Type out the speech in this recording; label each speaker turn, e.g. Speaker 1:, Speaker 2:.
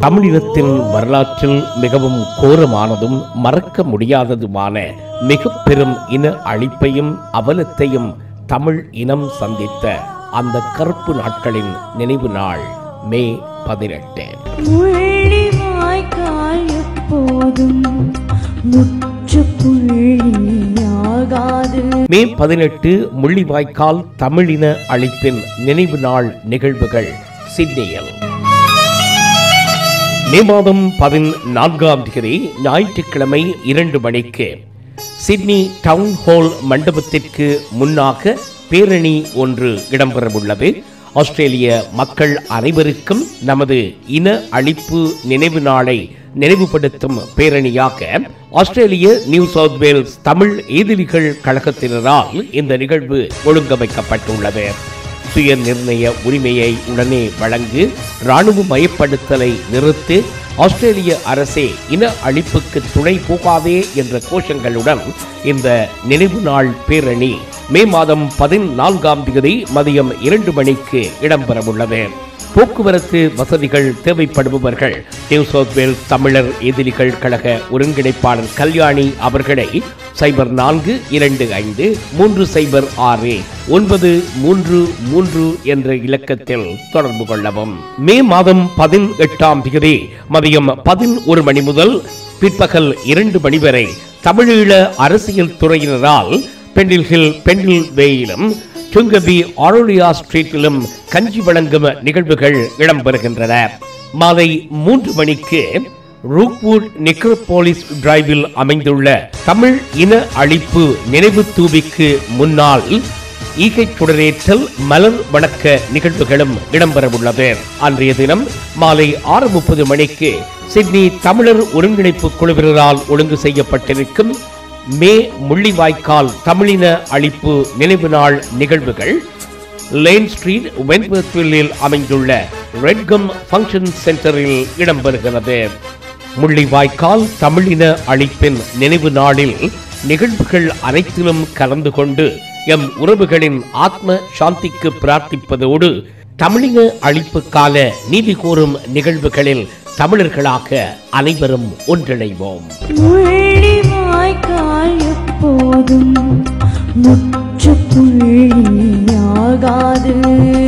Speaker 1: தமிழினத்தின் வரலாற்றில் மிகவும் கோரமானதும் மறக்க முடியாததுமான மிக பெரும் இன அழிப்பையும் அவலத்தையும் தமிழ் இனம் சந்தித்த அந்த கருப்பு நாட்களின் நினைவு நாள் மே பதினெட்டு
Speaker 2: முள்ளிவாய்க்கால் எப்போதும் முற்றுப்புள்ளியாகாது
Speaker 1: மே பதினெட்டு முள்ளிவாய்க்கால் தமிழின அழிப்பின் நினைவு நாள் நிகழ்வுகள் சிட்னியில் மே மாதம் பதினான்காம் தேதி ஞாயிற்றுக்கிழமை இரண்டு மணிக்கு சிட்னி டவுன் ஹால் மண்டபத்திற்கு முன்னாக பேரணி ஒன்று இடம்பெறவுள்ளது ஆஸ்திரேலிய மக்கள் அனைவருக்கும் நமது இன அழிப்பு நினைவு நாளை நினைவுபடுத்தும் பேரணியாக ஆஸ்திரேலிய நியூ சவுத் வேல்ஸ் தமிழ் எதிரிகள் கழகத்தினரால் இந்த நிகழ்வு ஒழுங்கமைக்கப்பட்டுள்ளது சுய நிர்ணய உரிமையை உடனே வழங்கு இராணுவ மயப்படுத்தலை நிறுத்து ஆஸ்திரேலிய அரசே இன அழிப்புக்கு துணை போகாதே என்ற கோஷங்களுடன் இந்த நினைவு நாள் பேரணி மே மாதம் பதினான்காம் தேதி மதியம் இரண்டு மணிக்கு இடம்பெறவுள்ளது போக்குவரத்து வசதிகள் தேவைப்படுபவர்கள் நியூ சவுத் வேல்ஸ் தமிழர் எதிரிகள் கழக ஒருங்கிணைப்பாளர் கல்யாணி அவர்களை சைபர் நான்கு இரண்டு ஐந்து மூன்று சைபர் ஆறு ஒன்பது மூன்று மூன்று என்ற இலக்கத்தில் தொடர்பு கொள்ளவும் மே மாதம் பதினெட்டாம் தேதி மதியம் பதினொரு மணி முதல் பிற்பகல் இரண்டு மணி வரை தமிழீழ அரசியல் துறையினரால் பெண்டில் ஹில் பெண்டில் வேயிலும் சுங்கபி ஆரோலியா ஸ்ட்ரீட்டிலும் கஞ்சி வழங்கும் நிகழ்வுகள் இடம்பெறுகின்றன மாலை மூன்று மணிக்கு ரூக்வுட் நெக்ரோபோலிஸ் டிரைவில் அமைந்துள்ள தமிழ் இன அழிப்பு நினைவு தூபிக்கு முன்னால் ஈகை சுடரேற்றல் மலர் வணக்க நிகழ்வுகளும் இடம்பெறவுள்ளது அன்றைய தினம் மாலை ஆறு முப்பது மணிக்கு சிட்னி தமிழர் ஒருங்கிணைப்பு குழுவினரால் ஒழுங்கு செய்யப்பட்டிருக்கும் மே முள்ளிவாய்க்கால் தமிழின அழிப்பு நினைவு நாள் நிகழ்வுகள் லேன் ஸ்ட்ரீட் வென்வர்த்வில்லில் அமைந்துள்ள ரெட்கம் ஃபங்க்ஷன் சென்டரில் இடம்பெறுகிறது முள்ளிவாய்க்கால் தமிழின அழிப்பின் நினைவு நாளில் நிகழ்வுகள் அனைத்திலும் கலந்து கொண்டு எம் உறவுகளின் ஆத்ம சாந்திக்கு பிரார்த்திப்பதோடு தமிழின அழிப்பு கால நீதி கோரும் நிகழ்வுகளில் தமிழர்களாக அனைவரும் ஒன்றிணைவோம்
Speaker 2: முள்ளிவாய்க்கால் எப்போதும் முற்றுப்புள்ளியாகாது